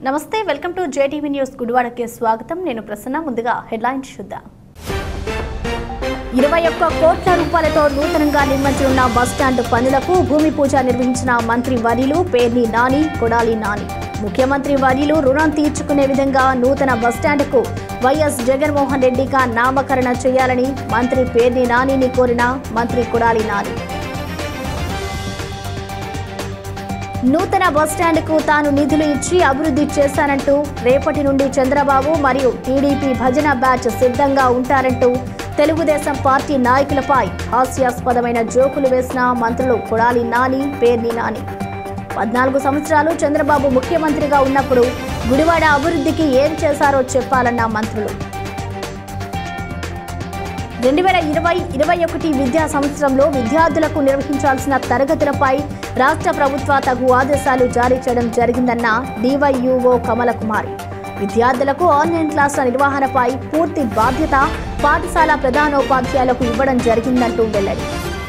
నమస్తే welcome to JTV news గుడివాడకి స్వాగతం నేను ప్రసన్న ముందుగా హెడ్లైన్స్ చూద్దాం ఇరవై ఒక్క కోట్ల రూపాయలతో నూతనంగా నిర్మించనున్న బస్టాండ్ పనులకు భూమి పూజ నిర్వహించిన మంత్రి వర్యులు పేర్ని నాని కొడాలి నాని ముఖ్యమంత్రి వర్యులు రుణం తీర్చుకునే విధంగా నూతన బస్టాండ్కు వైఎస్ జగన్మోహన్ రెడ్డిగా నామకరణ చేయాలని మంత్రి పేర్ని నానిని కోరిన మంత్రి కొడాలి నాని నూతన బస్టాండ్కు తాను నిధులు ఇచ్చి అభివృద్ధి చేశానంటూ రేపటి నుండి చంద్రబాబు మరియు టీడీపీ భజన బ్యాచ్ సిద్ధంగా ఉంటారంటూ తెలుగుదేశం పార్టీ నాయకులపై హాస్యాస్పదమైన జోకులు వేసిన మంత్రులు కొడాలి నాని పేర్ని నాని పద్నాలుగు సంవత్సరాలు చంద్రబాబు ముఖ్యమంత్రిగా ఉన్నప్పుడు గుడివాడ అభివృద్ధికి ఏం చేశారో చెప్పాలన్న మంత్రులు రెండు వేల ఇరవై ఇరవై ఒకటి విద్యా సంవత్సరంలో విద్యార్థులకు నిర్వహించాల్సిన తరగతులపై రాష్ట్ర ప్రభుత్వ తగు ఆదేశాలు జారీ చేయడం జరిగిందన్న డివైయుఓ కమల కుమారి విద్యార్థులకు ఆన్లైన్ క్లాసుల నిర్వహణపై పూర్తి బాధ్యత పాఠశాల ప్రధానోపాధ్యాయులకు ఇవ్వడం జరిగిందంటూ వెల్లడి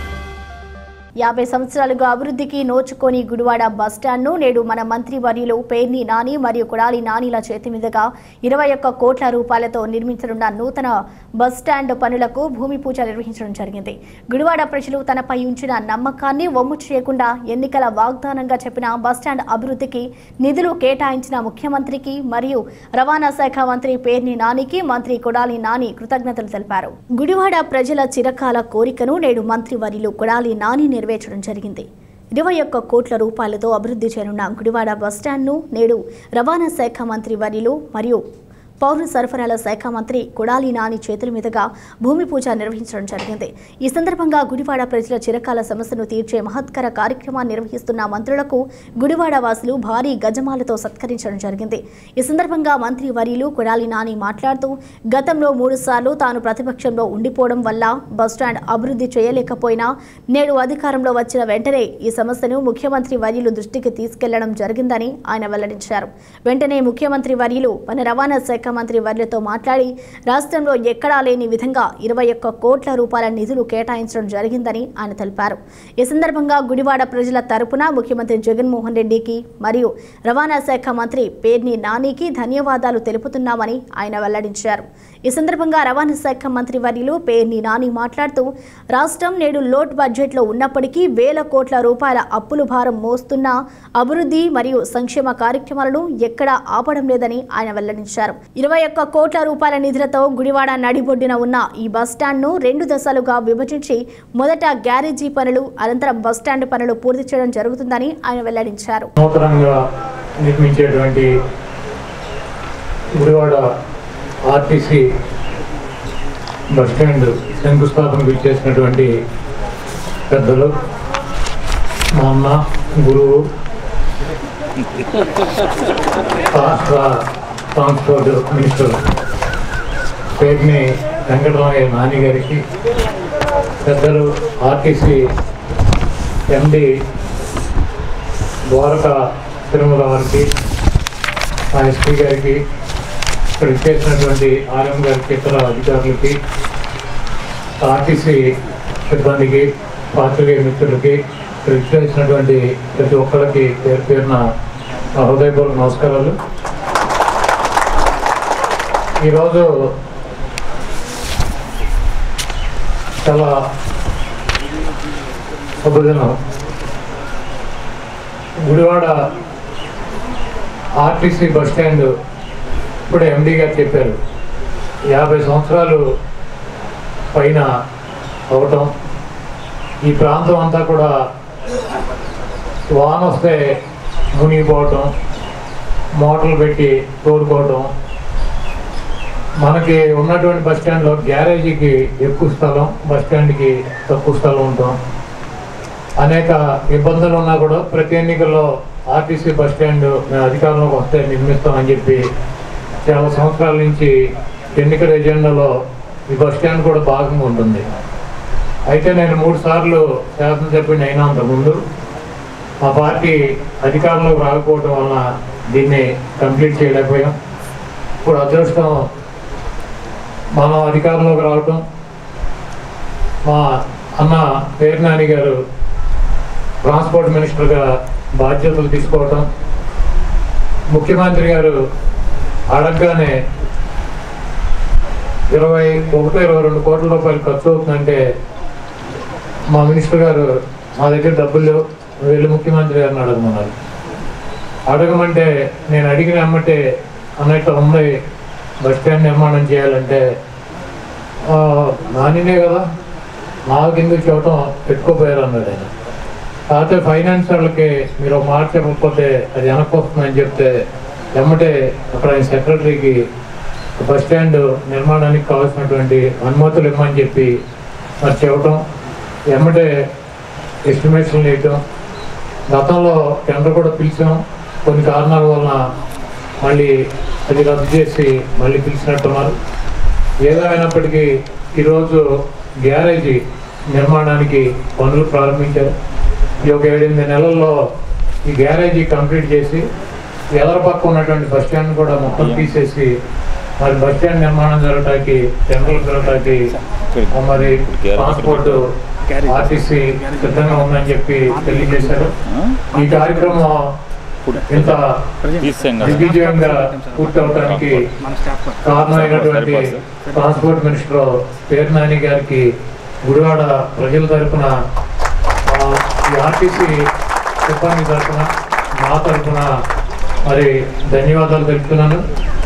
యాభై సంవత్సరాలుగా అభివృద్ధికి నోచుకొని గుడివాడ బస్టాండ్ను నేడు మన మంత్రి వర్యులు పేర్ని నాని మరియు కొడాలి నానిల చేతి మీదుగా ఇరవై ఒక్క కోట్ల రూపాయలతో నిర్మించనున్న నూతన బస్టాండ్ పనులకు భూమి పూజ నిర్వహించడం జరిగింది గుడివాడ ప్రజలు తనపై ఉంచిన నమ్మకాన్ని వమ్ము చేయకుండా ఎన్నికల వాగ్దానంగా చెప్పిన బస్టాండ్ అభివృద్ధికి నిధులు కేటాయించిన ముఖ్యమంత్రికి మరియు రవాణా శాఖ మంత్రి పేర్ని నానికి మంత్రి కొడాలి నాని కృతజ్ఞతలు తెలిపారు గుడివాడ ప్రజల చిరకాల కోరికను నేడు మంత్రి వర్యులు కొడాలి నాని నెరవేర్చడం జరిగింది ఇరవై ఒక్క కోట్ల రూపాయలతో అభివృద్ధి చేయనున్న గుడివాడ బస్టాండ్ను నేడు రవాణా శాఖ మంత్రి వర్యులు మరియు పౌర సరఫరాల శాఖ మంత్రి కొడాలి నాని చేతుల మీదుగా భూమి పూజ నిర్వహించడం జరిగింది ఈ సందర్భంగా గుడివాడ ప్రజల చిరకాల సమస్యను తీర్చే మహత్కర కార్యక్రమాన్ని నిర్వహిస్తున్న మంత్రులకు గుడివాడ వాసులు భారీ గజమాలతో సత్కరించడం జరిగింది ఈ సందర్భంగా మంత్రి వర్యులు కొడాలి నాని మాట్లాడుతూ గతంలో మూడు సార్లు తాను ప్రతిపక్షంలో ఉండిపోవడం వల్ల బస్టాండ్ అభివృద్ధి చేయలేకపోయినా నేడు అధికారంలో వచ్చిన వెంటనే ఈ సమస్యను ముఖ్యమంత్రి వర్యులు దృష్టికి తీసుకెళ్లడం జరిగిందని ఆయన వెల్లడించారు వెంటనే ముఖ్యమంత్రి వర్యులు మన రవాణా శాఖ మంత్రి వర్యులతో మాట్లాడి రాష్ట్రంలో ఎక్కడా లేని విధంగా ఇరవై ఒక్క కోట్ల రూపాయల నిధులు కేటాయించడం జరిగిందని ఆయన తెలిపారు ఈ సందర్భంగా గుడివాడ ప్రజల తరపున ముఖ్యమంత్రి జగన్మోహన్ రెడ్డికి మరియు రవాణా శాఖ మంత్రి పేర్ని నానికి ధన్యవాదాలు తెలుపుతున్నామని ఆయన వెల్లడించారు ఈ సందర్భంగా రవాణా శాఖ మంత్రి వర్యులు పేర్ని నాని మాట్లాడుతూ రాష్ట్రం నేడు లోట్ బడ్జెట్లో ఉన్నప్పటికీ వేల కోట్ల రూపాయల అప్పులు భారం మోస్తున్న అభివృద్ధి మరియు సంక్షేమ కార్యక్రమాలను ఎక్కడా ఆపడం లేదని ఆయన వెల్లడించారు ఇరవై ఒక్క కోట్ల రూపాయల నిధులతో గుడివాడ నడిబొడ్డున ఉన్న ఈ బస్టాండ్ను రెండు దశలుగా విభజించి మొదట గ్యారేజీ పనులు అనంతరం బస్టాండ్ పనులు పూర్తి చేయడం జరుగుతుందని ఆయన వెల్లడించారు నూతనంగా నిర్మించేటువంటి గుడివాడ ఆర్టీసీ బస్ స్టాండ్ శంకుస్థాపనకు ఇచ్చేసినటువంటి పెద్దలు మా అన్న గురువు రాష్ట్ర ట్రాన్స్పోర్ట్ మినిస్టర్ పేరుని వెంకటరామయ్య నాని గారికి పెద్దలు ఆర్టీసీ ఎండి ద్వారక తిరుమల వారికి ఆ ఎస్పీ గారికి ఇక్కడ ఇచ్చేసినటువంటి ఆర్ఎం గారికి ఇతర అధికారులకి ఆర్టీసీ సిబ్బందికి పాత్రికేయ మిత్రులకి ఇక్కడ ఇచ్చేసినటువంటి ప్రతి ఒక్కరికి పేరు పేరున నా హృదయపూర్వక నమస్కారాలు ఈరోజు చాలా శుభదినం గుడివాడ ఆర్టీసీ బస్ స్టాండ్ ఇప్పుడు ఎండి గారు చెప్పారు యాభై సంవత్సరాలు పైన అవటం ఈ ప్రాంతం అంతా కూడా వాన వస్తే మునిగిపోవటం మోటార్లు పెట్టి తోడుకోవటం మనకి ఉన్నటువంటి బస్ స్టాండ్లో గ్యారేజీకి ఎక్కువ స్థలం బస్ స్టాండ్కి తక్కువ స్థలం ఉంటాం అనేక ఇబ్బందులు ఉన్నా కూడా ప్రతి ఎన్నికల్లో ఆర్టీసీ బస్ స్టాండ్ మేము అధికారంలోకి వస్తే నిర్మిస్తామని చెప్పి చాలా సంవత్సరాల నుంచి ఎన్నికల ఎజెండాలో ఈ బస్ స్టాండ్ కూడా భాగంగా ఉంటుంది అయితే నేను మూడు సార్లు శాసనసభ్యుని అయినా అంతకుముందు మా పార్టీ అధికారంలోకి రాకపోవడం వలన దీన్ని కంప్లీట్ చేయలేకపోయాం ఇప్పుడు అదృష్టం మనం అధికారంలోకి రావటం మా అన్న పేరు నాని గారు ట్రాన్స్పోర్ట్ మినిస్టర్గా బాధ్యతలు తీసుకోవటం ముఖ్యమంత్రి గారు అడగగానే ఇరవై ఒకటి ఇరవై రెండు కోట్ల రూపాయలు ఖర్చు అవుతుందంటే మా మినిస్టర్ గారు మా దగ్గర డబ్బులు లేవు నువ్వు వెళ్ళి ముఖ్యమంత్రి గారిని అడగమన్నారు అడగమంటే నేను అడిగిన అమ్మటే అన్నట్టు ఉంది బస్ స్టాండ్ నిర్మాణం చేయాలంటే "ఆ, నానినే కదా నాకు ఎందుకు చెప్పడం పెట్టుకోపోయారు అన్నాడు ఆయన కాకపోతే ఫైనాన్స్ వాళ్ళకి మీరు ఒక మాట చెప్పకపోతే అది వెనక్కి వస్తుందని చెప్తే ఎమ్మటే అక్కడ ఆయన సెక్రటరీకి బస్ స్టాండ్ నిర్మాణానికి కావాల్సినటువంటి అనుమతులు ఇవ్వమని చెప్పి మరి చెప్పడం ఎమ్మటే ఎస్టిమేషన్ వేయటం గతంలో టెండర్ కూడా పిలిచాం కొన్ని కారణాల వలన మళ్ళీ అది రద్దు చేసి మళ్ళీ పిలిచినట్టున్నారు ఏదేమైనప్పటికీ ఈరోజు గ్యారేజీ నిర్మాణానికి పనులు ప్రారంభించారు ఈ ఒక ఏడెనిమిది నెలల్లో ఈ గ్యారేజీ కంప్లీట్ చేసి ఎదర పక్క ఉన్నటువంటి బస్ స్టాండ్ కూడా మొత్తం తీసేసి మరి బస్ స్టాండ్ నిర్మాణం జరగటానికి టెండర్లు జరగటానికి మరి ట్రాన్స్పోర్ట్ ఆర్టీసీ సిద్ధంగా ఉందని చెప్పి తెలియజేశారు ఈ కార్యక్రమం ఇంత దిగ్విజయంగా పూర్తవడానికి కారణమైనటువంటి ట్రాన్స్పోర్ట్ మినిస్టర్ పేరు నాని గారికి గుడివాడ ప్రజల తరపున ఆ, ఈ ఆర్టీసీ సిబ్బంది తరపున నా తరపున మరి ధన్యవాదాలు తెలుపుతున్నాను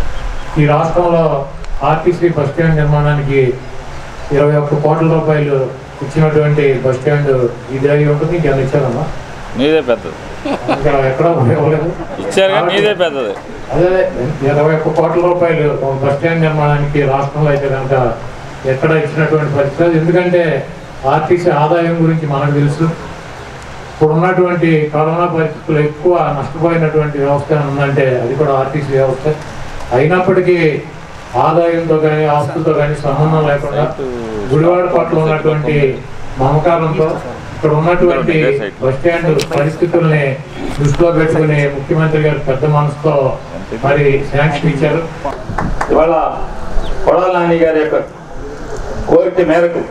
ఈ రాష్ట్రంలో ఆర్టీసీ బస్ స్టాండ్ నిర్మాణానికి ఇరవై ఒక్క కోట్ల రూపాయలు ఇచ్చినటువంటి బస్ స్టాండ్ ఇది అయి ఉంటుంది ఇంకేమైనా ఇచ్చారమ్మా నీదే పెద్దది ఇంకా ఎక్కడ ఇవ్వలేదు ఇచ్చారు కానీ నీదే పెద్దది అదే ఇరవై ఒక్క కోట్ల రూపాయలు ఒక బస్ స్టాండ్ నిర్మాణానికి రాష్ట్రంలో అయితే కనుక ఎక్కడ ఇచ్చినటువంటి పరిస్థితి లేదు. ఎందుకంటే ఆర్టీసీ ఆదాయం గురించి మనకు తెలుసు ఇప్పుడు ఉన్నటువంటి కరోనా పరిస్థితులు ఎక్కువ నష్టపోయినటువంటి వ్యవస్థ ఏమైనా ఉందంటే అది కూడా ఆర్టీసీ వ్యవస్థ అయినప్పటికీ ఆదాయంతో కానీ ఆస్తులతో కానీ సంబంధం లేకుండా గుడివాడ పట్ల ఉన్నటువంటి మమకారంతో ఇక్కడ ఉన్నటువంటి బస్ స్టాండ్ పరిస్థితుల్ని దృష్టిలో పెట్టుకుని ముఖ్యమంత్రి గారు పెద్ద మనసుతో మరి శాంక్షన్ ఇచ్చారు ఇవాళ కొడాల నాని గారి యొక్క కోరిక మేరకు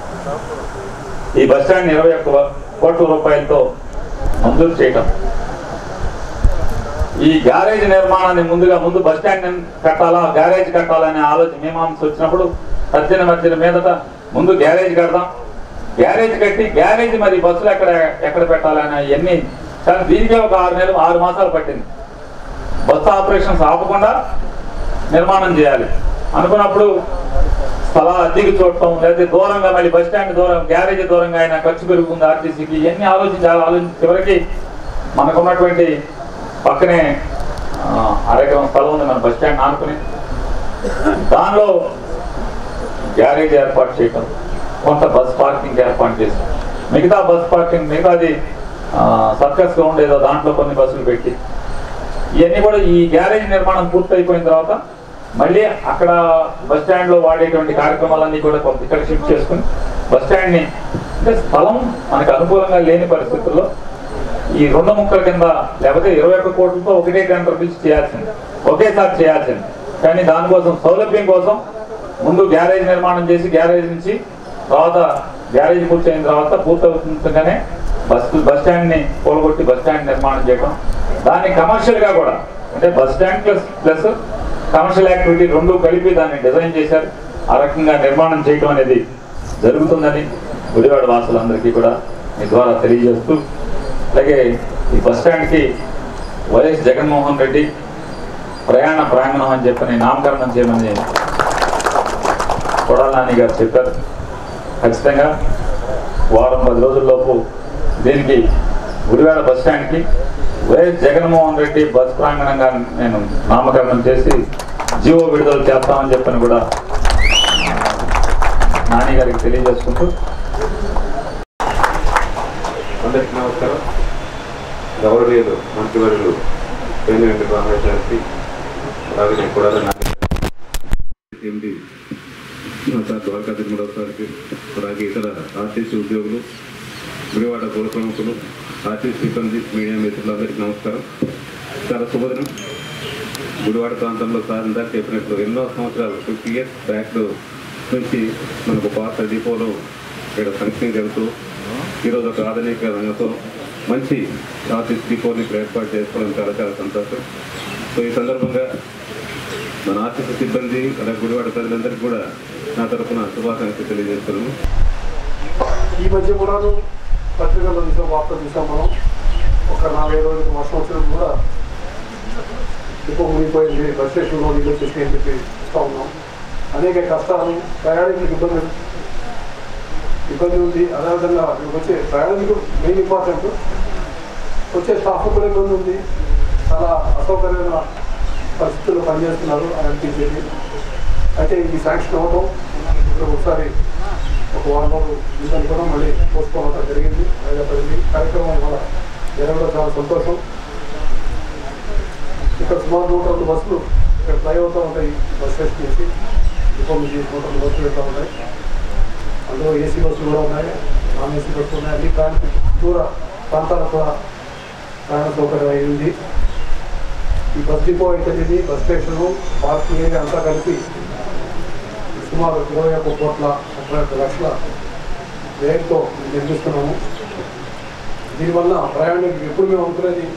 ఈ బస్ స్టాండ్ ఇరవై ఒక్క కోట్ల రూపాయలతో మంజూరు చేయటం ఈ గ్యారేజ్ నిర్మాణాన్ని ముందుగా ముందు బస్ స్టాండ్ కట్టాలా గ్యారేజ్ కట్టాలా అనే ఆలోచన మీమాంస వచ్చినప్పుడు తర్జన మధ్యన మీదట ముందు గ్యారేజ్ కడదాం గ్యారేజ్ కట్టి గ్యారేజ్ మరి బస్సులు ఎక్కడ ఎక్కడ పెట్టాలని అవన్నీ చాలా దీనికే ఒక ఆరు నెలలు ఆరు మాసాలు పట్టింది బస్సు ఆపరేషన్స్ ఆపకుండా నిర్మాణం చేయాలి అనుకున్నప్పుడు స్థల అద్దెకి చూడటం లేకపోతే దూరంగా మళ్ళీ బస్ స్టాండ్ దూరం గ్యారేజ్ దూరంగా అయినా ఖర్చు పెరుగుతుంది ఆర్టీసీకి ఇవన్నీ ఆలోచించాలి ఆలోచించి చివరికి మనకున్నటువంటి పక్కనే ఆ, అరెకరం స్థలం ఉంది మన బస్ స్టాండ్ ఆనుకుని దానిలో గ్యారేజ్ ఏర్పాటు చేయటం కొంత బస్ పార్కింగ్ ఏర్పాటు చేసి మిగతా బస్ పార్కింగ్ మిగతాది సర్కస్ గ్రౌండ్ ఏదో దాంట్లో కొన్ని బస్సులు పెట్టి ఇవన్నీ కూడా ఈ గ్యారేజ్ నిర్మాణం పూర్తి అయిపోయిన తర్వాత మళ్ళీ అక్కడ బస్ స్టాండ్ లో వాడేటువంటి కార్యక్రమాలన్నీ కూడా కొంత ఇక్కడ షిఫ్ట్ చేసుకుని బస్ స్టాండ్ ని అంటే స్థలం మనకు అనుకూలంగా లేని పరిస్థితుల్లో ఈ రెండు ముక్కల కింద లేకపోతే ఇరవై ఒక్క కోట్లతో ఒకటే టెండర్ పిలిచి చేయాల్సింది ఒకేసారి చేయాల్సింది కానీ దానికోసం సౌలభ్యం కోసం ముందు గ్యారేజ్ నిర్మాణం చేసి గ్యారేజ్ నుంచి తర్వాత గ్యారేజ్ పూర్తయిన తర్వాత పూర్తవుతుండగానే బస్ బస్ స్టాండ్ ని కూలగొట్టి బస్ స్టాండ్ నిర్మాణం చేయడం దాన్ని కమర్షియల్ గా కూడా అంటే bus stand plus plus commercial activity రెండు కలిపి దాన్ని డిజైన్ చేశారు ఆ రకంగా నిర్మాణం చేయడం అనేది జరుగుతుందని గుడివాడ వాసులందరికీ కూడా మీ ద్వారా తెలియజేస్తూ అలాగే ఈ బస్ స్టాండ్కి వైఎస్ జగన్మోహన్ రెడ్డి ప్రయాణ ప్రాంగణం అని చెప్పని నామకరణం చేయమని కొడాల నాని గారు చెప్పారు ఖచ్చితంగా వారం పది రోజుల్లోపు దీనికి గుడివాడ బస్ స్టాండ్కి వైఎస్ జగన్మోహన్ రెడ్డి బస్ ప్రాంగణంగా నేను నామకరణం చేసి జీవో విడుదల చేస్తామని చెప్పని కూడా నాని గారికి తెలియజేసుకుంటూ అందరికీ నమస్కారం గౌరవనీయులు మంత్రివర్యులు పేరు వెంకట రామేశ్వరకి అలాగే నేను కూడా ఎండి సార్ ద్వారకా తిరుమల సార్కి అలాగే ఇతర ఆర్టీసీ ఉద్యోగులు గుడివాడ కుల ప్రముఖులు ఆర్టీసీ సిబ్బంది మీడియా మిత్రులందరికీ నమస్కారం చాలా శుభదినం గుడివాడ ప్రాంతంలో సార్ ఇందాక చెప్పినట్లు ఎన్నో సంవత్సరాలు ఫిఫ్టీ ఇయర్స్ బ్యాక్ నుంచి మనకు పాత డిపోలో ఇక్కడ ఫంక్షనింగ్ జరుగుతూ ఈరోజు ఒక ఆధునిక రంగంతో మంచి ఆర్టీసీ డిపోని ఇక్కడ ఏర్పాటు చేసుకోవడం చాలా చాలా సంతోషం సో ఈ సందర్భంగా మన ఆర్థిక సిబ్బంది అలాగే గుడివాడ ప్రజలందరికీ కూడా నా తరఫున శుభాకాంక్షలు తెలియజేస్తున్నాను ఈ మధ్య కూడాను పత్రికల్లో చూసాం వార్తలు చూసాం మనం ఒక నాలుగైదు రోజులు వర్షం వచ్చినప్పుడు కూడా డిపో మునిగిపోయింది బస్ స్టేషన్లో నీళ్ళు వచ్చేసి అని చెప్పి చూస్తూ ఉన్నాం అనేక కష్టాలు ప్రయాణికులకు ఇబ్బంది ఇబ్బంది ఉంది అదేవిధంగా ఇక్కడికి వచ్చే ప్రయాణికులు మెయిన్ ఇంపార్టెంట్ వచ్చే స్టాఫ్ కూడా ఇబ్బంది ఉంది చాలా అసౌకర్యమైన పరిస్థితుల్లో పనిచేస్తున్నారు అని అనిపించేది అయితే ఈ శాంక్షన్ అవ్వటం ఇప్పుడు ఒకసారి ఒక వారం రోజులు దీన్ని కూడా మళ్ళీ పోస్ట్పోన్ అవడం జరిగింది వాయిదా పడింది కార్యక్రమం వల్ల జరగడం చాలా సంతోషం ఇక్కడ సుమారు నూట రెండు బస్సులు ఇక్కడ ఫ్లై అవుతూ ఉంటాయి బస్ స్టేషన్ నుంచి డిపో నుంచి నూట రెండు బస్సులు వెళ్తూ ఉంటాయి అందులో ఏసీ బస్సులు కూడా ఉన్నాయి నాన్ ఏసీ బస్సులు ఉన్నాయి అన్ని ప్రయాణ దూర ప్రాంతాలకు కూడా ప్రయాణ సౌకర్యం అయింది ఈ బస్ డిపో అయితే బస్ స్టేషన్ పార్కింగ్ ఏరియా అంతా కలిపి సుమారు ఇరవై ఒక్క కోట్ల ముప్పై ఒక్క లక్షల వ్యయంతో నిర్మిస్తున్నాము దీనివల్ల ప్రయాణికులకు ఎప్పుడు మేము అనుకునేది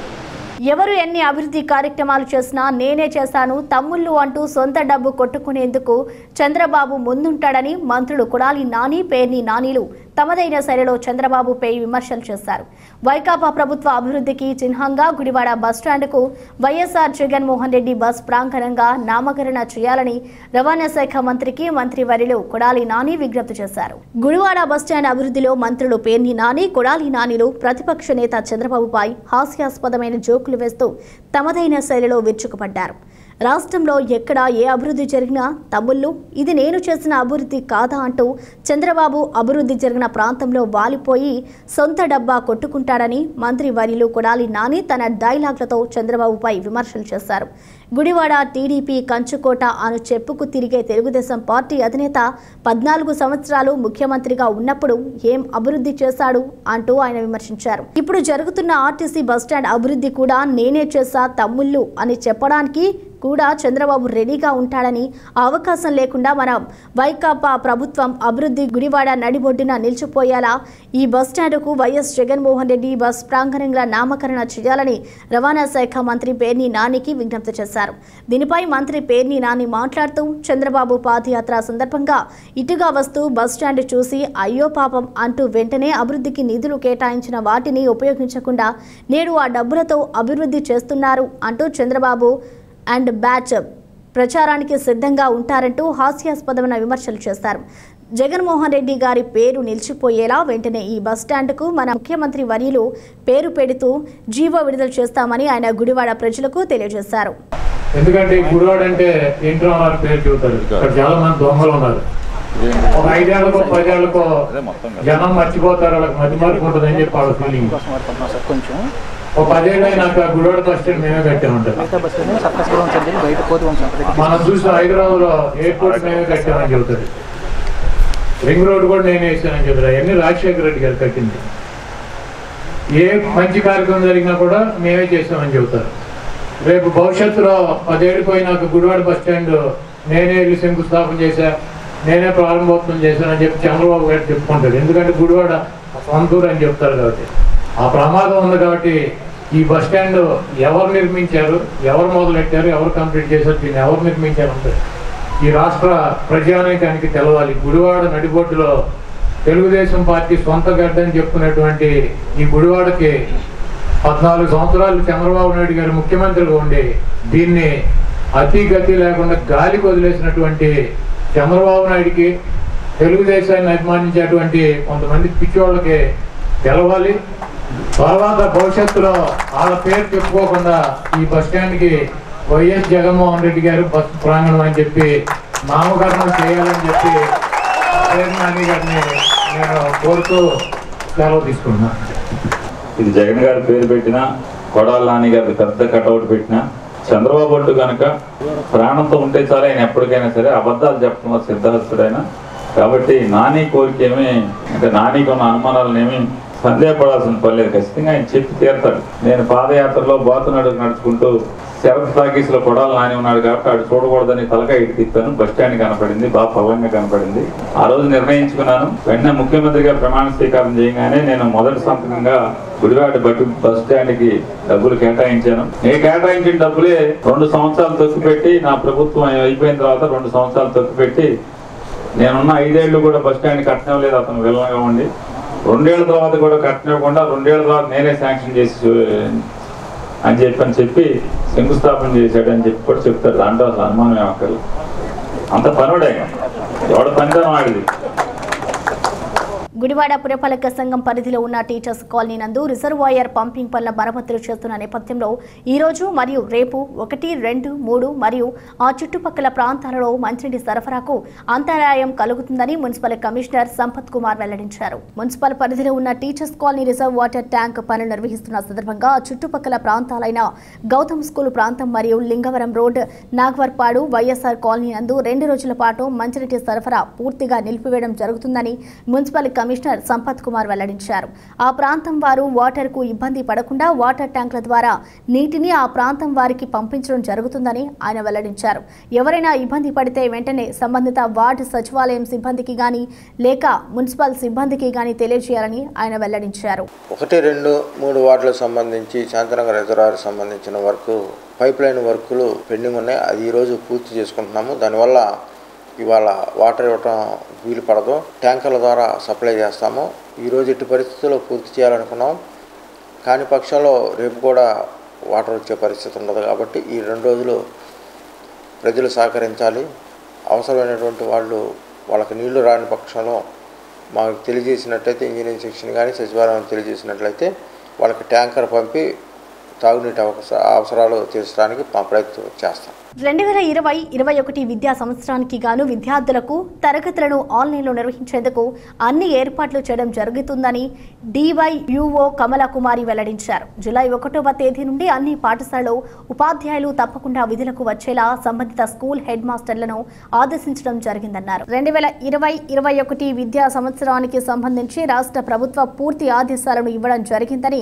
ఎవరు ఎన్ని అభివృద్ధి కార్యక్రమాలు చేసినా నేనే చేశాను తమ్ముళ్ళు అంటూ సొంత డబ్బు కొట్టుకునేందుకు చంద్రబాబు ముందుంటాడని మంత్రులు కుడాలి నాని పేర్ని నానీలు తమదైన శైలిలో చంద్రబాబుపై విమర్శలు చేశారు వైకాపా ప్రభుత్వ అభివృద్ధికి చిహ్నంగా గుడివాడ బస్టాండ్కు వైఎస్ఆర్ జగన్మోహన్ రెడ్డి బస్ ప్రాంగణంగా నామకరణ చేయాలని రవాణా శాఖ మంత్రికి మంత్రి వరిలో కొడాలి నాని విజ్ఞప్తి చేశారు గుడివాడ బస్టాండ్ అభివృద్ధిలో మంత్రులు పేర్ని నాని కొడాలి నానిలు ప్రతిపక్ష నేత చంద్రబాబుపై హాస్యాస్పదమైన జోకులు వేస్తూ తమదైన శైలిలో విరుచుకుపడ్డారు రాష్ట్రంలో ఎక్కడ ఏ అభివృద్ధి జరిగినా తమ్ముళ్ళు ఇది నేను చేసిన అభివృద్ధి కాదా అంటూ చంద్రబాబు అభివృద్ధి జరిగిన ప్రాంతంలో వాలిపోయి సొంత డబ్బా కొట్టుకుంటాడని మంత్రి వర్యులు కొడాలి నాని తన డైలాగ్లతో చంద్రబాబుపై విమర్శలు చేశారు గుడివాడ టీడీపీ కంచుకోట అను చెప్పుకు తిరిగే తెలుగుదేశం పార్టీ అధినేత పద్నాలుగు సంవత్సరాలు ముఖ్యమంత్రిగా ఉన్నప్పుడు ఏం అభివృద్ధి చేశాడు అంటూ ఆయన విమర్శించారు ఇప్పుడు జరుగుతున్న ఆర్టీసీ బస్టాండ్ అభివృద్ధి కూడా నేనే చేశా తమ్ముళ్ళు అని చెప్పడానికి కూడా చంద్రబాబు రెడీగా ఉంటాడని ఆ అవకాశం లేకుండా మన వైకాపా ప్రభుత్వం అభివృద్ధి గుడివాడ నడిబొడ్డున నిలిచిపోయేలా ఈ బస్టాండ్కు వైఎస్ జగన్మోహన్ రెడ్డి బస్ ప్రాంగణంగా నామకరణ చేయాలని రవాణా శాఖ మంత్రి పేర్ని నానికి విజ్ఞప్తి చేశారు దీనిపై మంత్రి పేర్ని నాని మాట్లాడుతూ చంద్రబాబు పాదయాత్ర సందర్భంగా ఇటుగా వస్తూ బస్టాండ్ చూసి అయ్యో పాపం అంటూ వెంటనే అభివృద్ధికి నిధులు కేటాయించిన వాటిని ఉపయోగించకుండా నేడు ఆ డబ్బులతో అభివృద్ధి చేస్తున్నారు అంటూ చంద్రబాబు అండ్ బ్యాచ్ ప్రచారానికి సిద్ధంగా ఉంటారంటూ హాస్యాస్పదమైన విమర్శలు చేస్తారు జగన్మోహన్ రెడ్డి గారి పేరు నిలిచిపోయేలా వెంటనే ఈ బస్టాండ్కు మన ముఖ్యమంత్రి వర్యులు పేరు పెడుతూ జీవో విడుదల చేస్తామని ఆయన గుడివాడ ప్రజలకు తెలియజేశారు ఎందుకంటే ఈ గుడివాడ అంటే ఇంట్లో వారి పేరు చెబుతారు ఇక్కడ చాలా మంది దొంగలు ఉన్నారు ఒక ఐదేళ్లకో పదేళ్లకో అదే మొత్తం కదా. జనం మర్చిపోతారు వాళ్ళకి మతి మార్పు ఉంటుంది అని చెప్పి వాళ్ళ ఫీలింగ్ కొంచెం ఒక పదేళ్ళు అయినాక గుడివాడ బస్ స్టాండ్ మేమే కట్టామంటారు మిగతా బస్సులు సర్కస్ కూడా ఉంచండి బయట పోతూ ఉంచాం మనం చూసిన హైదరాబాద్ లో ఎయిర్పోర్ట్ మేమే కట్టామని చెబుతారు రింగ్ రోడ్ కూడా నేనే వేసానని చెబుతారు అవన్నీ రాజశేఖర రెడ్డి గారు కట్టింది ఏ మంచి కార్యక్రమం జరిగినా కూడా మేమే చేసామని చెబుతారు రేపు భవిష్యత్తులో పదేళ్ళు పోయినాక గుడివాడ బస్ స్టాండ్ నేనే వెళ్ళి శంకుస్థాపన చేశా నేనే ప్రారంభోత్సవం చేశానని చెప్పి చంద్రబాబు గారు చెప్పుకుంటాడు ఎందుకంటే గుడివాడ సొంతూరు అని చెప్తారు కాబట్టి ఆ ప్రమాదం ఉంది కాబట్టి ఈ బస్ స్టాండ్ ఎవరు నిర్మించారు ఎవరు మొదలెట్టారు ఎవరు కంప్లీట్ చేశారు దీన్ని ఎవరు నిర్మించారు అంటే ఈ రాష్ట్ర ప్రజానీకానికి తెలవాలి గుడివాడ నడిబొడ్డులో తెలుగుదేశం పార్టీ సొంత గడ్డ అని చెప్పుకున్నటువంటి ఈ గుడివాడకి పద్నాలుగు సంవత్సరాలు చంద్రబాబు నాయుడు గారు ముఖ్యమంత్రిగా ఉండి దీన్ని అతి గతి లేకుండా గాలికి వదిలేసినటువంటి చంద్రబాబు నాయుడికి తెలుగుదేశాన్ని అభిమానించేటువంటి కొంతమంది పిచ్చోళ్ళకి తెలవాలి తర్వాత భవిష్యత్తులో వాళ్ళ పేరు చెప్పుకోకుండా ఈ బస్ స్టాండ్కి వైఎస్ జగన్మోహన్ రెడ్డి గారు బస్ ప్రాంగణం అని చెప్పి నామకరణం చేయాలని చెప్పి పేరు నాని గారిని నేను కోరుతూ సెలవు తీసుకుంటున్నాను ఇది జగన్ గారి పేరు పెట్టినా కొడాల నాని గారి పెద్ద కటౌట్ పెట్టినా చంద్రబాబు అంటూ కనుక ప్రాణంతో ఉంటే చాలా ఆయన ఎప్పటికైనా సరే అబద్ధాలు చెప్పడం సిద్ధాస్తుడైనా కాబట్టి నాని కోరిక ఏమి అంటే నానికి ఉన్న అనుమానాలను ఏమి సందేహపడాల్సిన పని లేదు ఖచ్చితంగా ఆయన చెప్పి తీరుతాడు నేను పాదయాత్రలో బాతునడు నడుచుకుంటూ శరత్ టాకీస్ లో కొడాలి నాని ఉన్నాడు కాబట్టి ఆడు చూడకూడదని తలకాయ ఇటు తిప్పాను బస్ స్టాండ్ కనపడింది బాగా పవంగా కనపడింది ఆ రోజు నిర్ణయించుకున్నాను వెంటనే ముఖ్యమంత్రిగా ప్రమాణ స్వీకారం చేయగానే నేను మొదటి సంతకంగా గుడివాడ బట్టు బస్ స్టాండ్ కి డబ్బులు కేటాయించాను నేను కేటాయించిన డబ్బులే రెండు సంవత్సరాలు తొక్కిపెట్టి నా ప్రభుత్వం అయిపోయిన తర్వాత రెండు సంవత్సరాలు తొక్కిపెట్టి నేనున్న ఐదేళ్లు కూడా బస్ స్టాండ్ కట్టనివ్వలేదు అతను విలనగా ఉండి రెండేళ్ల తర్వాత కూడా కట్టనివ్వకుండా రెండేళ్ల తర్వాత నేనే శాంక్షన్ చేసి చూ- అని చెప్పి అని చెప్పి శంకుస్థాపన చేశాడు అని చెప్పి కూడా చెప్తాడు దాంట్లో అసలు అనుమానం ఏమక్కర్లేదు అంత పనుడే ఎవడ పనితనం ఆడిది గుడివాడ పురపాలక సంఘం పరిధిలో ఉన్న టీచర్స్ కాలనీ నందు రిజర్వాయర్ పంపింగ్ పనుల మరమ్మతులు చేస్తున్న నేపథ్యంలో ఈ రోజు మరియు రేపు ఒకటి రెండు మూడు మరియు ఆ చుట్టుపక్కల ప్రాంతాలలో మంచినీటి సరఫరాకు అంతరాయం కలుగుతుందని మున్సిపల్ కమిషనర్ సంపత్ కుమార్ వెల్లడించారు మున్సిపల్ పరిధిలో ఉన్న teachers colony reserve water tank పనులు నిర్వహిస్తున్న సందర్భంగా ఆ చుట్టుపక్కల ప్రాంతాలైన గౌతమ్ స్కూల్ ప్రాంతం మరియు Lingavaram road Nagavarpadu YSR colony నందు రెండు రోజుల పాటు మంచినీటి సరఫరా పూర్తిగా నిలిపివేయడం జరుగుతుందని మున్సిపల్ కమిషనర్ సంపత్ కుమార్ వెల్లడించారు ఆ ప్రాంతం వారు వాటర్ కు ఇబ్బంది పడకుండా వాటర్ ట్యాంకుల ద్వారా నీటిని ఆ ప్రాంతం వారికి పంపించడం జరుగుతుందని ఆయన వెల్లడించారు ఎవరైనా ఇబ్బంది పడితే వెంటనే సంబంధిత వార్డు సచివాలయం సిబ్బందికి గాని లేక మున్సిపల్ సిబ్బందికి గాని తెలియజేయాలని ఆయన వెల్లడించారు ఒకటి రెండు మూడు వార్డులకు సంబంధించి శాంతనగర్ రిజర్వాయర్ సంబంధించిన వర్క్ పైప్ లైన్ వర్కులు పెండింగ్ ఉన్నాయి అది ఈరోజు పూర్తి చేసుకుంటున్నాము దానివల్ల ఇవాళ వాటర్ ఇవ్వటం వీలు పడదు ట్యాంకర్ల ద్వారా సప్లై చేస్తాము ఈరోజు ఇటు పరిస్థితుల్లో పూర్తి చేయాలనుకున్నాం కాని పక్షంలో రేపు కూడా వాటర్ వచ్చే పరిస్థితి ఉండదు కాబట్టి ఈ రెండు రోజులు ప్రజలు సహకరించాలి అవసరమైనటువంటి వాళ్ళు వాళ్ళకి నీళ్లు రాని పక్షంలో మాకు తెలియజేసినట్లయితే ఇంజనీరింగ్ సెక్షన్ కానీ సచివాలయం తెలియజేసినట్లయితే వాళ్ళకి ట్యాంకర్ పంపి తాగునీటి అవస- అవసరాలు తీర్చడానికి మా ప్రయత్నం చేస్తాం రెండు వేల ఇరవై ఇరవై ఒకటి విద్యా సంవత్సరానికి గాను విద్యార్థులకు తరగతులను ఆన్లైన్లో నిర్వహించేందుకు అన్ని ఏర్పాట్లు చేయడం జరుగుతుందని డివైయుఓ కమల కుమారి వెల్లడించారు జూలై ఒకటవ తేదీ నుండి అన్ని పాఠశాలలో ఉపాధ్యాయులు తప్పకుండా విధులకు వచ్చేలా సంబంధిత స్కూల్ హెడ్ మాస్టర్లను ఆదేశించడం జరిగిందన్నారు రెండు వేల ఇరవై ఇరవై ఒకటి విద్యా సంవత్సరానికి సంబంధించి రాష్ట్ర ప్రభుత్వ పూర్తి ఆదేశాలను ఇవ్వడం జరిగిందని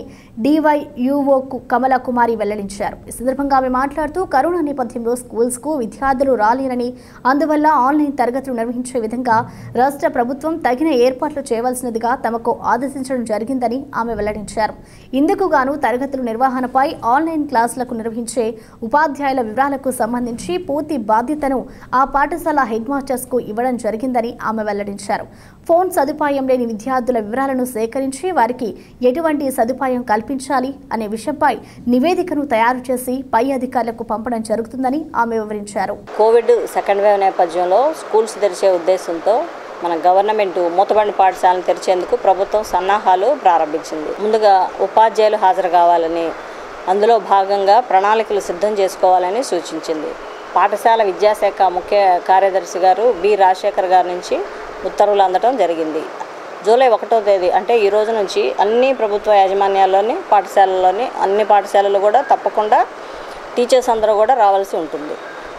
డివైయుఓ కమల కుమారి వెల్లడించారు ఈ సందర్భంగా ఆమె మాట్లాడుతూ కరోనా నేపథ్యంలో స్కూల్స్ కు విద్యార్థులు రాలేరని అందువల్ల ఆన్లైన్ తరగతులు నిర్వహించే విధంగా రాష్ట్ర ప్రభుత్వం తగిన ఏర్పాట్లు చేయవలసినదిగా తమకు ఆదేశించడం జరిగిందని ఆమె వెల్లడించారు ఇందుకు గాను తరగతుల నిర్వహణపై ఆన్లైన్ క్లాసులకు నిర్వహించే ఉపాధ్యాయుల వివరాలకు సంబంధించి పూర్తి బాధ్యతను ఆ పాఠశాల హెడ్ మాస్టర్స్ కు ఇవ్వడం జరిగిందని ఆమె వెల్లడించారు ఫోన్ సదుపాయం లేని విద్యార్థుల వివరాలను సేకరించి వారికి ఎటువంటి సదుపాయం కల్పించాలి అనే విషయంపై నివేదికను తయారు చేసి పై అధికారులకు పంపడం జరుగుతుందని ఆమె వివరించారు కోవిడ్ సెకండ్ వేవ్ నేపథ్యంలో స్కూల్స్ తెరిచే ఉద్దేశంతో మన గవర్నమెంట్ మూతబడిన పాఠశాలను తెరిచేందుకు ప్రభుత్వం సన్నాహాలు ప్రారంభించింది ముందుగా ఉపాధ్యాయులు హాజరు కావాలని అందులో భాగంగా ప్రణాళికలు సిద్ధం చేసుకోవాలని సూచించింది పాఠశాల విద్యాశాఖ ముఖ్య కార్యదర్శి గారు బి రాజశేఖర్ గారి నుంచి ఉత్తర్వులు అందడం జరిగింది జూలై ఒకటో తేదీ అంటే ఈ రోజు నుంచి అన్ని ప్రభుత్వ యాజమాన్యాల్లోని పాఠశాలల్లోని అన్ని పాఠశాలలు కూడా తప్పకుండా టీచర్స్ అందరూ కూడా రావాల్సి ఉంటుంది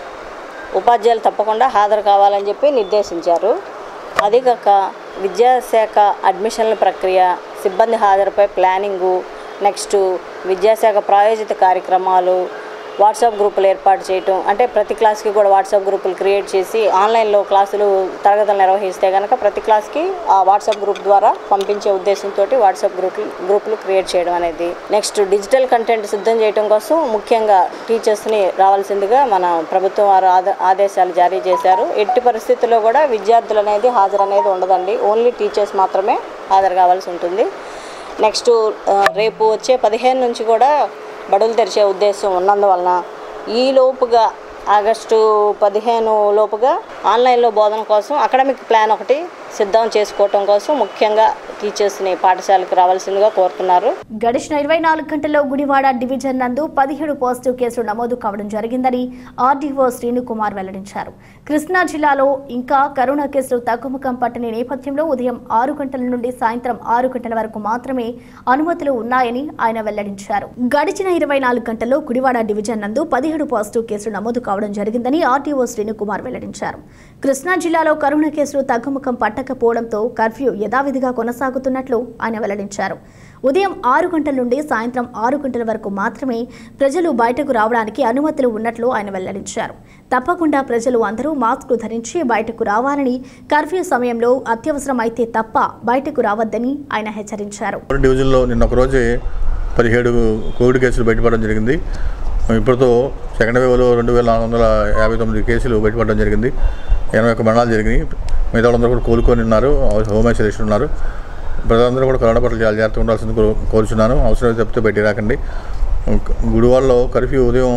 ఉపాధ్యాయులు తప్పకుండా హాజరు కావాలని చెప్పి నిర్దేశించారు అది కాక విద్యాశాఖ అడ్మిషన్ల ప్రక్రియ సిబ్బంది హాజరుపై ప్లానింగు నెక్స్ట్ విద్యాశాఖ ప్రాయోజిత కార్యక్రమాలు వాట్సాప్ గ్రూపులు ఏర్పాటు చేయటం అంటే ప్రతి క్లాస్కి కూడా వాట్సాప్ గ్రూపులు క్రియేట్ చేసి ఆన్లైన్లో క్లాసులు తరగతులు నిర్వహిస్తే కనుక ప్రతి క్లాస్కి ఆ వాట్సాప్ గ్రూప్ ద్వారా పంపించే ఉద్దేశంతో వాట్సాప్ గ్రూపులు గ్రూపులు క్రియేట్ చేయడం అనేది నెక్స్ట్ డిజిటల్ కంటెంట్ సిద్ధం చేయడం కోసం ముఖ్యంగా టీచర్స్ని రావాల్సిందిగా మన ప్రభుత్వం వారు ఆద- ఆదేశాలు జారీ చేశారు ఎట్టి పరిస్థితుల్లో కూడా విద్యార్థులు అనేది హాజరు అనేది ఉండదండి ఓన్లీ టీచర్స్ మాత్రమే హాజరు కావాల్సి ఉంటుంది నెక్స్ట్ ఆ, రేపు వచ్చే పదిహేను నుంచి కూడా బడులు తెరిచే ఉద్దేశం ఉన్నందువలన ఈ లోపుగా ఆగస్టు పదిహేను లోపుగా ఆన్లైన్లో బోధన కోసం అకాడమిక్ ప్లాన్ ఒకటి సిద్ధం చేసుకోవటం కోసం ముఖ్యంగా టీచర్స్ని పాఠశాలకు రావాల్సిందిగా కోరుతున్నారు గడిచిన ఇరవై నాలుగు గంటల్లో గుడివాడ డివిజన్ నందు పదిహేడు పాజిటివ్ కేసులు నమోదు కావడం జరిగిందని ఆర్డీఓ శ్రీనుకుమార్ వెల్లడించారు కృష్ణా జిల్లాలో ఇంకా కరోనా కేసులు తగ్గుముఖం పట్టని నేపథ్యంలో ఉదయం ఆరు గంటల నుండి సాయంత్రం ఆరు గంటల వరకు మాత్రమే అనుమతులు ఉన్నాయని ఆయన వెల్లడించారు గడిచిన ఇరవై నాలుగు గంటల్లో గుడివాడ డివిజన్ నందు పదిహేడు పాజిటివ్ కేసులు నమోదు కావడం జరిగిందని ఆర్డీఓ శ్రీనుకుమార్ వెల్లడించారు కృష్ణా జిల్లాలో కరోనా కేసులు తగ్గుముఖం పట్టక దాటకపోవడంతో కర్ఫ్యూ యథావిధిగా కొనసాగుతున్నట్లు ఆయన వెల్లడించారు ఉదయం ఆరు గంటల నుండి సాయంత్రం ఆరు గంటల వరకు మాత్రమే ప్రజలు బయటకు రావడానికి అనుమతులు ఉన్నట్లు ఆయన వెల్లడించారు తప్పకుండా ప్రజలు అందరూ మాస్కులు ధరించి బయటకు రావాలని కర్ఫ్యూ సమయంలో అత్యవసరం అయితే తప్ప బయటకు రావద్దని ఆయన హెచ్చరించారు డివిజన్లో నిన్న ఒక రోజే పదిహేడు కోవిడ్ కేసులు బయటపడడం జరిగింది ఇప్పటితో సెకండ్ వేవ్లో రెండు వేల నాలుగు వందల యాభై తొమ్మిది కేసులు బయటపడడం జరిగింది ఎనభై ఒక్క మరణాలు జరిగినాయి మిగతా వాళ్ళందరూ కూడా కోలుకొని ఉన్నారు హోమ్ ఐసోలేషన్ ఉన్నారు ప్రజలందరూ కూడా కరోనా పట్ల చాలా జాగ్రత్తగా ఉండాల్సింది కో- కోరుచున్నాను అవసరం తప్పితే బయటికి రాకండి గుడివాడలో కర్ఫ్యూ ఉదయం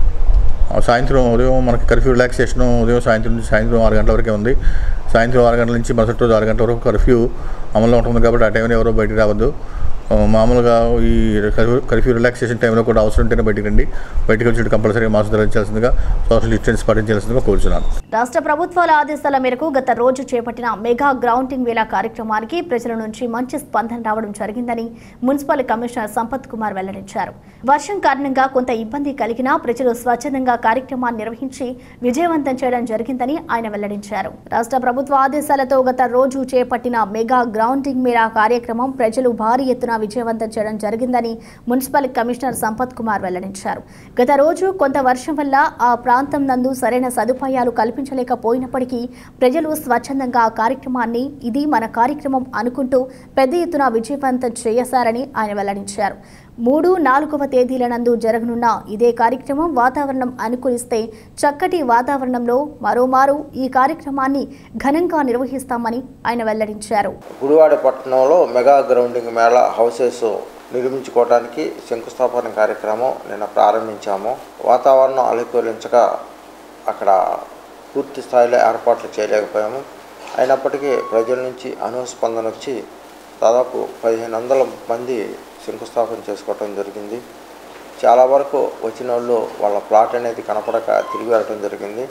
ఆ సాయంత్రం ఉదయం మనకి కర్ఫ్యూ రిలాక్సేషన్ ఉదయం సాయంత్రం నుంచి సాయంత్రం ఆరు గంటల వరకే ఉంది సాయంత్రం ఆరు గంటల నుంచి మరుసటి రోజు ఆరు గంటల వరకు కర్ఫ్యూ అమల్లో ఉంటుంది కాబట్టి ఆ టైంలో ఎవరో బయటికి రావద్దు ఆ, మామూలుగా ఈ కర్ఫ్యూ కర్ఫ్యూ రిలాక్సేషన్ టైంలో కూడా అవసరం ఉంటేనే బయటికి రండి బయటికి వచ్చి కంపల్సరీగా మాస్క్ ధరించాల్సిందిగా సోషల్ డిస్టెన్స్ పాటించాల్సిందిగా కోరుచున్నాను రాష్ట్ర ప్రభుత్వాల ఆదేశాల మేరకు గత రోజు చేపట్టిన మెగా గ్రౌండింగ్ వేళ కార్యక్రమానికి ప్రజల నుంచి మంచి స్పందన రావడం జరిగిందని మున్సిపల్ కమిషనర్ సంపత్ కుమార్ వెల్లడించారు వర్షం కారణంగా కొంత ఇబ్బంది కలిగినా ప్రజలు స్వచ్ఛందంగా కార్యక్రమాన్ని నిర్వహించి విజయవంతం చేయడం జరిగిందని ఆయన వెల్లడించారు రాష్ట్ర ప్రభుత్వ ఆదేశాలతో గత రోజు చేపట్టిన మెగా గ్రౌండింగ్ మేళా కార్యక్రమం ప్రజలు భారీ ఎత్తున విజయవంతం చేయడం జరిగిందని మున్సిపల్ కమిషనర్ సంపత్ కుమార్ వెల్లడించారు గత రోజు కొంత వర్షం వల్ల ఆ ప్రాంతం నందు సరైన సదుపాయాలు కల్పించలేకపోయినప్పటికీ ప్రజలు స్వచ్ఛందంగా ఆ కార్యక్రమాన్ని ఇది మన కార్యక్రమం అనుకుంటూ పెద్ద ఎత్తున విజయవంతం చేశారని ఆయన వెల్లడించారు మూడు నాలుగవ తేదీల నందు జరగనున్న ఇదే కార్యక్రమం వాతావరణం అనుకూలిస్తే చక్కటి వాతావరణంలో మరోమారు ఈ కార్యక్రమాన్ని ఘనంగా నిర్వహిస్తామని ఆయన వెల్లడించారు గుడివాడ పట్టణంలో మెగా గ్రౌండింగ్ మేళ హౌసెస్ నిర్మించుకోవడానికి శంకుస్థాపన కార్యక్రమం నిన్న ప్రారంభించాము వాతావరణం అనుకూలించక అక్కడ పూర్తి స్థాయిలో ఏర్పాట్లు చేయలేకపోయాము అయినప్పటికీ ప్రజల నుంచి అనుస్పందన వచ్చి దాదాపు పదిహేను వందల మంది శంకుస్థాపన చేసుకోవటం జరిగింది చాలా వరకు వచ్చిన వాళ్ళు వాళ్ళ ప్లాట్ అనేది కనపడక తిరిగి వెళ్ళటం జరిగింది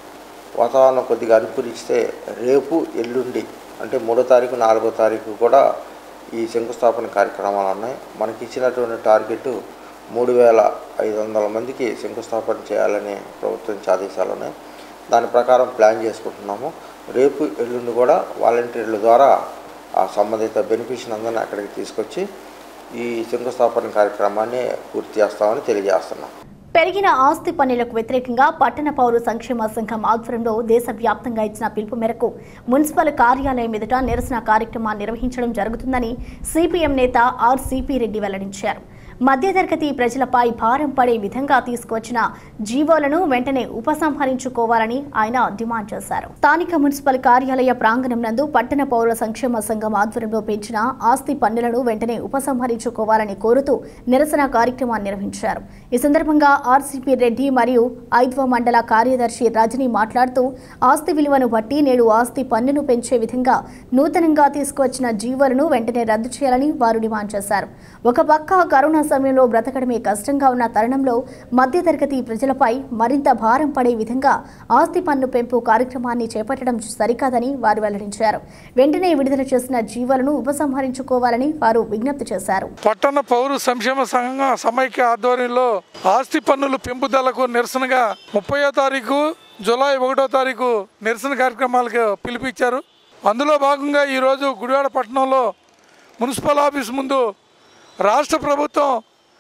వాతావరణం కొద్దిగా అనుకూలిస్తే రేపు ఎల్లుండి అంటే మూడో తారీఖు నాలుగో తారీఖు కూడా ఈ శంకుస్థాపన కార్యక్రమాలు ఉన్నాయి మనకి ఇచ్చినటువంటి టార్గెట్ మూడు వేల ఐదు వందల మందికి శంకుస్థాపన చేయాలని ప్రభుత్వం నుంచి ఆదేశాలు ఉన్నాయి దాని ప్రకారం ప్లాన్ చేసుకుంటున్నాము రేపు ఎల్లుండి కూడా వాలంటీర్ల ద్వారా ఆ సంబంధిత బెనిఫిషన్ అందరిని అక్కడికి తీసుకొచ్చి ఈ శంకుస్థాపన కార్యక్రమాన్ని పూర్తి చేస్తామని తెలియజేస్తున్నాం పెరిగిన ఆస్తి పన్నులకు వ్యతిరేకంగా పట్టణ పౌర సంక్షేమ సంఘం ఆధ్వర్యంలో దేశవ్యాప్తంగా ఇచ్చిన పిలుపు మేరకు మున్సిపల్ కార్యాలయం ఎదుట నిరసన కార్యక్రమాన్ని నిర్వహించడం జరుగుతుందని సిపిఎం నేత ఆర్ సిపి రెడ్డి వెల్లడించారు మధ్యతరగతి ప్రజలపై భారం పడే విధంగా తీసుకువచ్చిన జీవోలను వెంటనే ఉపసంహరించుకోవాలని ఆయన డిమాండ్ చేశారు స్థానిక మున్సిపల్ కార్యాలయ ప్రాంగణం నందు పట్టణ పౌర సంక్షేమ సంఘం ఆధ్వర్యంలో పెంచిన ఆస్తి పన్నులను వెంటనే ఉపసంహరించుకోవాలని కోరుతూ నిరసన కార్యక్రమాన్ని నిర్వహించారు ఈ సందర్భంగా ఆర్సీపీ రెడ్డి మరియు ఐద్వ మండల కార్యదర్శి రజని మాట్లాడుతూ ఆస్తి విలువను బట్టి నేడు ఆస్తి పన్నును పెంచే విధంగా నూతనంగా తీసుకువచ్చిన జీవోలను వెంటనే రద్దు చేయాలని వారు డిమాండ్ చేశారు ఒక పక్క కరోనా సమయంలో బ్రతకడమే కష్టంగా ఉన్న తరుణంలో మధ్యతరగతి ప్రజలపై మరింత భారం పడే విధంగా ఆస్తి పన్ను పెంపు కార్యక్రమాన్ని చేపట్టడం సరికాదని వారు వెల్లడించారు వెంటనే విడుదల చేసిన జీవోలను ఉపసంహరించుకోవాలని వారు విజ్ఞప్తి చేశారు పట్టణ పౌర సంక్షేమ సంఘ సమైక్య ఆధ్వర్యంలో ఆస్తి పన్నుల పెంపుదలకు నిరసనగా ముప్పయో తారీఖు జూలై ఒకటో తారీఖు నిరసన కార్యక్రమాలకు పిలిపించారు అందులో భాగంగా ఈరోజు గుడివాడ పట్టణంలో మున్సిపల్ ఆఫీస్ ముందు రాష్ట్ర ప్రభుత్వం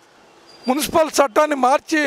మున్సిపల్ చట్టాన్ని మార్చి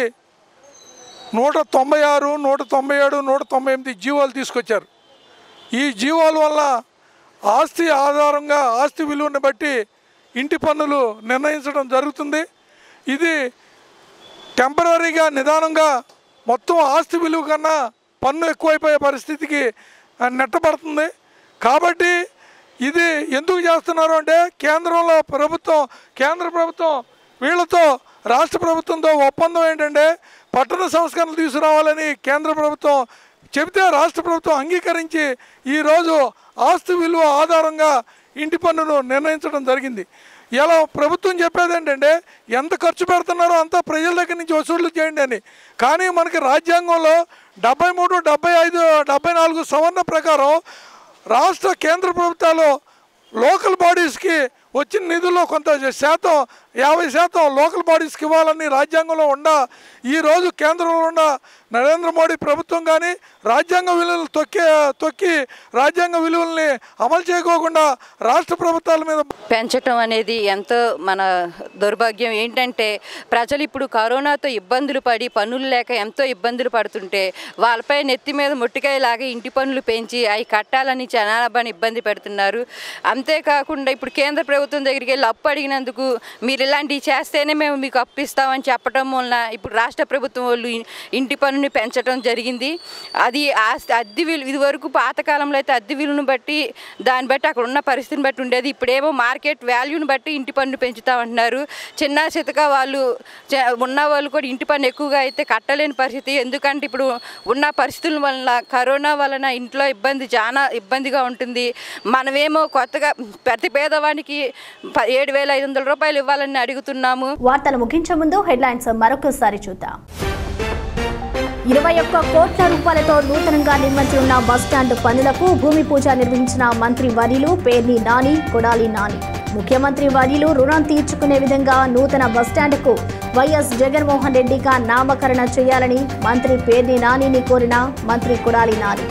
నూట తొంభై ఆరు నూట తొంభై ఏడు నూట తొంభై ఎనిమిది జీవోలు తీసుకొచ్చారు ఈ జీవోల వల్ల ఆస్తి ఆధారంగా ఆస్తి విలువను బట్టి ఇంటి పన్నులు నిర్ణయించడం జరుగుతుంది ఇది టెంపరీగా నిదానంగా మొత్తం ఆస్తి విలువ కన్నా పన్ను ఎక్కువైపోయే పరిస్థితికి ఆ, నెట్టబడుతుంది కాబట్టి ఇది ఎందుకు చేస్తున్నారు అంటే కేంద్రంలో ప్రభుత్వం కేంద్ర ప్రభుత్వం వీళ్ళతో రాష్ట్ర ప్రభుత్వంతో ఒప్పందం ఏంటంటే పట్టణ సంస్కరణలు తీసుకురావాలని కేంద్ర ప్రభుత్వం చెబితే రాష్ట్ర ప్రభుత్వం అంగీకరించి ఈరోజు ఆస్తి విలువ ఆధారంగా ఇంటి పన్నును నిర్ణయించడం జరిగింది ఇలా ప్రభుత్వం చెప్పేది ఏంటంటే ఎంత ఖర్చు పెడుతున్నారో అంత ప్రజల దగ్గర నుంచి వసూళ్లు చేయండి అని కానీ మనకి రాజ్యాంగంలో డెబ్బై మూడు డెబ్బై ఐదు డెబ్బై నాలుగు సవరణ ప్రకారం రాష్ట్ర కేంద్ర ప్రభుత్వాలు లోకల్ బాడీస్కి వచ్చిన నిధుల్లో కొంత శాతం యాభై శాతం లోకల్ బాడీస్కి ఇవ్వాలని రాజ్యాంగంలో ఉండ ఈరోజు కేంద్రంలో ఉన్న నరేంద్ర మోడీ ప్రభుత్వం కానీ రాజ్యాంగ విలువలు తొక్కి తొక్కి రాజ్యాంగ విలువల్ని అమలు చేయకోకుండా రాష్ట్ర ప్రభుత్వాల మీద పెంచటం అనేది ఎంతో మన దౌర్భాగ్యం ఏంటంటే ప్రజలు ఇప్పుడు కరోనాతో ఇబ్బందులు పడి పనులు లేక ఎంతో ఇబ్బందులు పడుతుంటే వాళ్ళపై నెత్తి మీద ముట్టికాయలాగా ఇంటి పనులు పెంచి అవి కట్టాలని జనాభాని ఇబ్బంది పెడుతున్నారు అంతేకాకుండా ఇప్పుడు కేంద్ర ప్రభుత్వం దగ్గరికి వెళ్ళి అప్పు అడిగినందుకు మీరు ఇలాంటివి చేస్తేనే మేము మీకు అప్పు ఇస్తామని చెప్పడం వలన ఇప్పుడు రాష్ట్ర ప్రభుత్వం వాళ్ళు ఇ- ఇంటి పన్నుని పెంచడం జరిగింది అది ఆస్తి అద్దె విలువ ఇది వరకు పాతకాలంలో అయితే అద్దె విలువను బట్టి దాన్ని బట్టి అక్కడ ఉన్న పరిస్థితిని బట్టి ఉండేది ఇప్పుడేమో మార్కెట్ వాల్యూని బట్టి ఇంటి పన్ను పెంచుతామంటున్నారు చిన్న చితక వాళ్ళు చ- ఉన్న వాళ్ళు కూడా ఇంటి పన్ను ఎక్కువగా అయితే కట్టలేని పరిస్థితి ఎందుకంటే ఇప్పుడు ఉన్న పరిస్థితుల వలన కరోనా వలన ఇంట్లో ఇబ్బంది చాలా ఇబ్బందిగా ఉంటుంది మనమేమో కొత్తగా ప్రతి పేదవానికి ప- ఏడు వేల ఐదు వందల రూపాయలు ఇవ్వాలని అడుగుతున్నాము వార్తలు ముగించే ముందు హెడ్లైన్స్ మరొకసారి చూద్దాం ఇరవై ఒక్క కోట్ల రూపాయలతో నూతనంగా నిర్మించనున్న బస్టాండ్ పనులకు భూమి పూజ నిర్వహించిన మంత్రి వర్యులు పేర్ని నాని కొడాలి నాని ముఖ్యమంత్రి వర్యులు రుణం తీర్చుకునే విధంగా నూతన బస్టాండ్కు వైఎస్ జగన్మోహన్ రెడ్డిగా నామకరణ చేయాలని మంత్రి పేర్ని నానిని కోరిన మంత్రి కొడాలి నాని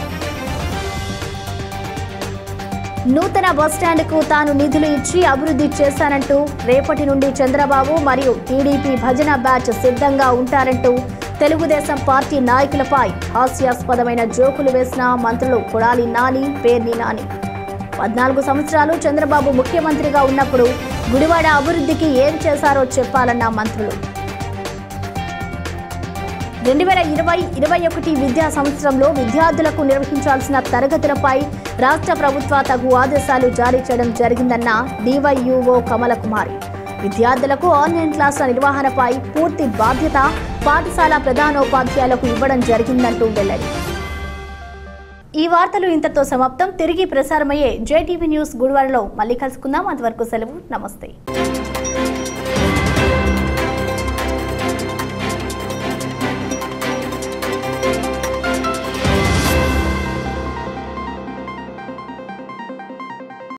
నూతన బస్టాండ్కు తాను నిధులు ఇచ్చి అభివృద్ధి చేశానంటూ రేపటి నుండి చంద్రబాబు మరియు టీడీపీ భజన బ్యాచ్ సిద్ధంగా ఉంటారంటూ తెలుగుదేశం పార్టీ నాయకులపై హాస్యాస్పదమైన జోకులు వేసిన మంత్రులు కొడాలి నాని పేర్ని నాని పద్నాలుగు సంవత్సరాలు చంద్రబాబు ముఖ్యమంత్రిగా ఉన్నప్పుడు గుడివాడ అభివృద్ధికి ఏం చేశారో చెప్పాలన్న మంత్రులు రెండు వేల ఇరవై ఇరవై ఒకటి విద్యా సంవత్సరంలో విద్యార్థులకు నిర్వహించాల్సిన తరగతులపై రాష్ట్ర ప్రభుత్వ తగు ఆదేశాలు జారీ చేయడం జరిగిందన్న డివైయుఓ కమల కుమారి విద్యార్థులకు ఆన్లైన్ క్లాసుల నిర్వహణపై పూర్తి బాధ్యత పాఠశాల ప్రధానోపాధ్యాయులకు ఇవ్వడం జరిగిందంటూ వెల్లడి ఈ వార్తలు ఇంతతో సమాప్తం తిరిగి ప్రసారమయ్యే జేటీవీ న్యూస్ గుడివాడలో మళ్ళీ కలుసుకుందాం అంతవరకు సెలవు నమస్తే